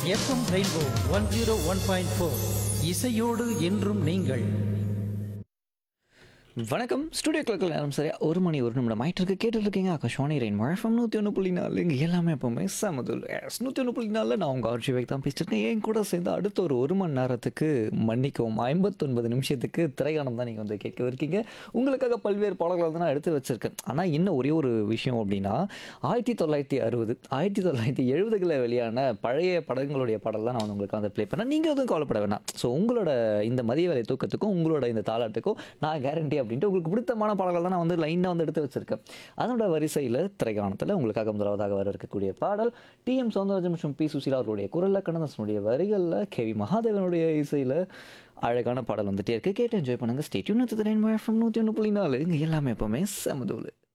FM Rainbow one zero one point four இசையோடு என்றும் நீங்கள் வணக்கம் ஸ்டுடியோ கிளக்கில் நேரம் சரியா ஒரு மணி ஒரு நிமிடம் ஆயிட்டு இருக்கு கேட்டுட்டு இருக்கீங்க ஆகாஷ்வாணி ரெயின் மழஃபம் நூற்றி ஒன்று புள்ளி நாலு இங்கே எல்லாமே எப்போவுமே சமதுல் எஸ் நூற்றி ஒன்று புள்ளி நாலில் நான் உங்கள் ஆர்ஜி தான் பேசிட்டு இருக்கேன் என் கூட சேர்ந்து அடுத்த ஒரு ஒரு மணி நேரத்துக்கு மன்னிக்கவும் ஐம்பத்தொன்பது நிமிஷத்துக்கு திரையானம் தான் நீங்கள் வந்து கேட்க இருக்கீங்க உங்களுக்காக பல்வேறு பாடல்கள் வந்து நான் எடுத்து வச்சிருக்கேன் ஆனால் இன்னும் ஒரே ஒரு விஷயம் அப்படின்னா ஆயிரத்தி தொள்ளாயிரத்தி அறுபது ஆயிரத்தி தொள்ளாயிரத்தி எழுபதுகளில் வெளியான பழைய படங்களுடைய பாடல் தான் நான் வந்து உங்களுக்கு வந்து ப்ளே பண்ணேன் நீங்கள் எதுவும் கவலைப்பட வேணாம் ஸோ உங்களோட இந்த மதிய வேலை தூக்கத்துக்கும் உங்களோட இந்த தாளாட்டுக்கும் நான் கேரண்டி அப்படின்ட்டு உங்களுக்கு பிடித்தமான பாடல்கள் தான் நான் வந்து லைனாக வந்து எடுத்து வச்சிருக்கேன் அதனோட வரிசையில் திரைக்காணத்தில் உங்களுக்காக முதலாவதாக வர இருக்கக்கூடிய பாடல் டி எம் சௌந்தரராஜன் மற்றும் பி சுசீலா அவர்களுடைய குரலில் கண்ணதாசனுடைய வரிகளில் கேவி மகாதேவனுடைய இசையில் அழகான பாடல் வந்துட்டே இருக்கு கேட்டு என்ஜாய் பண்ணுங்க ஸ்டேட்யூன் நூற்றி ஒன்று புள்ளி நாலு இங்கே எல்லாமே எப்போவுமே செமதூள்